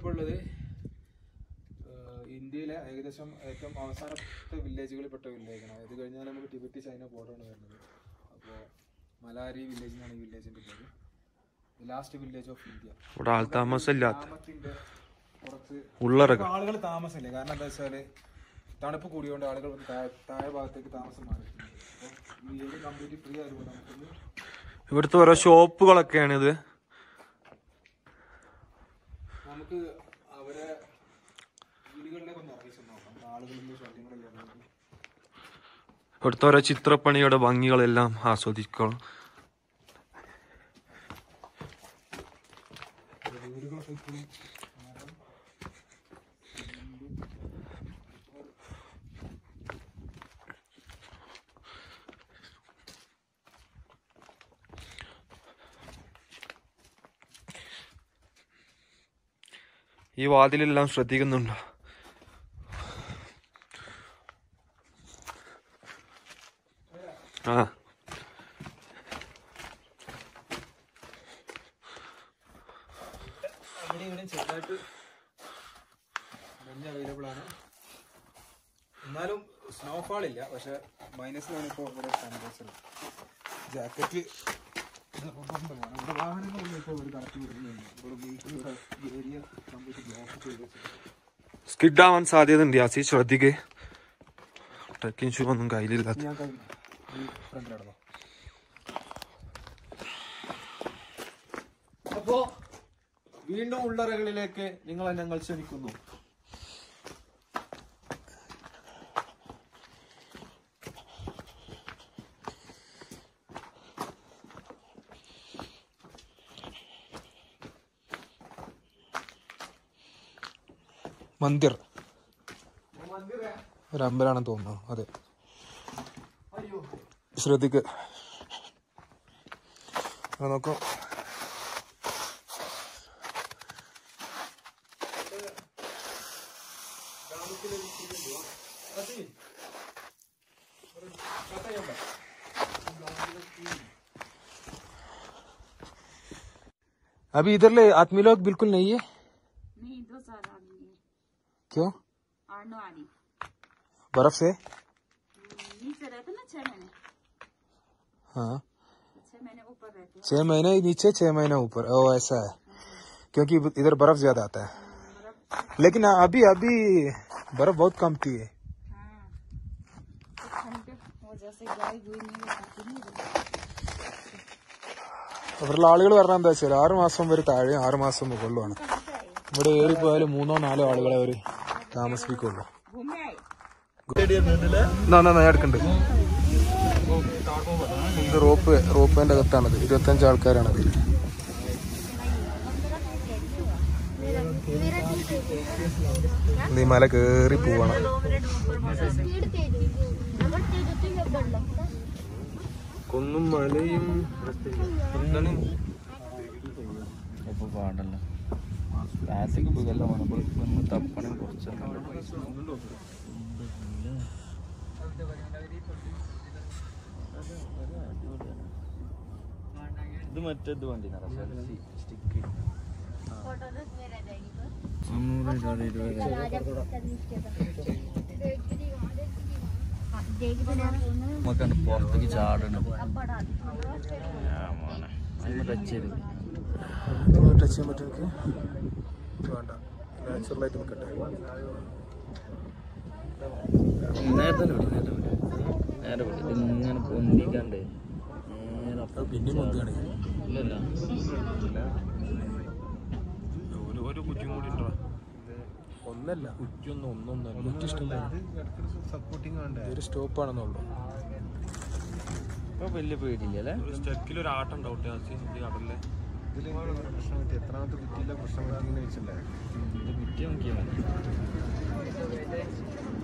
നമ്മളിപ്പോൾ ഉള്ളത് ഏഹ്, ഇന്ത്യയിലെ ഏകദേശം ഏറ്റവും അവസാനത്തെ വില്ലേജുകളിൽ പെട്ട വില്ലേജാണ് ഇത് കഴിഞ്ഞാൽ നമുക്ക് ടിബറ്റ് ചൈന ബോർഡറാണ് വരുന്നത് അപ്പോൾ മലാരി വില്ലേജ് എന്നാണ് ഈ വില്ലേജിന്റെ പേര് ലാസ്റ്റ് വില്ലേജ് ഓഫ് ഇന്ത്യ ഇവിടെ ആൾ താമസമില്ലാത്ത ഗ്രാമത്തിന്റെ പുറത്ത് ഉള്ളറക ആളുകൾ താമസമില്ല കാരണം എന്താ വെച്ചാല് തണുപ്പ് കൂടിയോണ്ട് ആളുകൾ താഴെ താഴെ ഭാഗത്തേക്ക് താമസം മാറിയിട്ടുണ്ട് അപ്പോൾ ഈ ഏരിയ കംപ്ലീറ്റ് ഫ്രീ ആയതുകൊണ്ട് നമുക്കൊന്ന് ഇവിടുത്തെ ഓരോ ഷോപ്പുകളൊക്കെയാണ് ഇത് നമുക്ക് അവരെ വീടുകളിലേക്ക് ഒന്ന് ഇറങ്ങി ചെന്ന് നോക്കാം ആളുകളിൽ ശല്യങ്ങളില്ല ഇവിടുത്തെ ഓരോ ചിത്രപ്പണിയുടെ ഭംഗികളെല്ലാം ആസ്വദിക്കണം വീടുകളൊക്കെ ഇപ്പോഴും ഈ വാതിലെല്ലാം ശ്രദ്ധിക്കുന്നുണ്ടോ ആ അവിടെ ഇവിടെ ചെറുതായിട്ട് മഞ്ഞ് അവൈലബിൾ ആണ് എന്നാലും സ്നോഫാൾ ഇല്ല പക്ഷെ മൈനസിലാണ് ഇപ്പോൾ ഇവിടെ ടെമ്പറേച്ചർ ജാക്കറ്റ് നിർബന്ധമാണ് ഇവിടെ വാഹനങ്ങളൊന്നും ഇപ്പോൾ ഒരു കറക്റ്റ് വരുന്നുണ്ട് ഇവിടെ വീട്ടിലുള്ള ഏരിയ കംപ്ലീറ്റ് ബ്ലോക്ക് ചെയ്ത് വെച്ചിട്ടുണ്ട് സ്കിഡ് ആവാൻ സാധ്യതയുണ്ട് യാസി ശ്രദ്ധിക്ക് ട്രക്കിംഗ് ഷൂ ഒന്നും കയ്യിലില്ലാത്ത ഞാൻ കഴിഞ്ഞു ഈ ഫ്രണ്ട് നടന്നോ അപ്പോ വീണ്ടും ഉള്ളറകളിലേക്ക് നിങ്ങളെ ഞങ്ങൾ ക്ഷണിക്കുന്നു മന്ദിർ ഒരു അമ്പലാണെന്ന് തോന്നുന്നു അതെ ശ്രദ്ധിക്ക് ആ, നോക്കാം अभी इधर ले आदमी लोग बिल्कुल नहीं है नहीं दो चार आदमी है क्यों और नौ आदमी बर्फ से नीचे रहते ना छह महीने हाँ छह महीने ऊपर रहते हैं छह महीने नीचे छह महीने ऊपर ओ ऐसा है क्योंकि इधर बर्फ ज्यादा आता है मतलब लेकिन अभी अभी बर्फ बहुत कम थी है हाँ तो ठंड के वजह से गाय गुई नहीं हो पाती नहीं इधर। ഇവരുടെ ആളുകൾ പറഞ്ഞാൽ എന്താ വെച്ചാൽ ആറ് മാസം വരെ താഴെ ആറ് മാസം മുകളിലുമാണ് कहाँ से आए ഇവിടെ ഏറിപ്പോയാലും മൂന്നോ നാലോ ആളുകളെ അവർ താമസിപ്പിക്കുള്ളൂ घूमने आए ഞാൻ എടുക്കണ്ട് ഇത് റോപ്പ് റോപ്പിന്റെ അകത്താണത് ഇരുപത്തഞ്ച് ആൾക്കാരാണത് ഇത് ഈ മല കേറി പോവാണ് കുന്നും മലയും ഇപ്പൊ പാടല്ല ക്ലാസ്സിക്ക് പോകല്ല ഒന്ന് തപ്പണം കുറച്ച് ഇത് മറ്റേത് വണ്ടി സ്റ്റിക്ക് മുന്നൂറ് ഇരുപത് നമുക്കാണ് പുറത്തേക്ക് ചാടണം ആ, മോനെ അതിന് ടച്ച് ചെയ്ത് ടച്ച് ചെയ്യാൻ പറ്റും എനിക്ക് വേണ്ട നാച്ചുറലായിട്ട് നിൽക്കട്ടെ നേരത്തെ വിടി നേരത്തെ വിടി നേരെ വിടി ഇതിങ്ങനെ പൊന്തിക്കണ്ടേ നേരെ അപ്പം പിന്നെ മുന്തിയാണ് ഇല്ലല്ല ഒരു കുറ്റി കൂടി ഉണ്ടോ ഒന്നല്ല കുറ്റിയൊന്നും ഒന്നൊന്നല്ല കുറ്റി ഇഷ്ടമല്ല സപ്പോർട്ടിങ് വേണ്ടേ ഒരു സ്റ്റോപ്പാണെന്നുള്ളൂ ഇപ്പൊ വലിയ പേടിയില്ല അല്ലേ ഒരു സ്റ്റെക്കിൽ ഒരു ആട്ടം ഉണ്ടാവും യാസി ഈ കടലിലെ ഇതിൽ പ്രശ്നം പറ്റി എത്രാമത്തെ കുറ്റിയില്ല പ്രശ്നം പറ്റിയെന്ന് വെച്ചിട്ടുണ്ടായിരുന്നു ഇത് കുറ്റി നോക്കിയാൽ മതി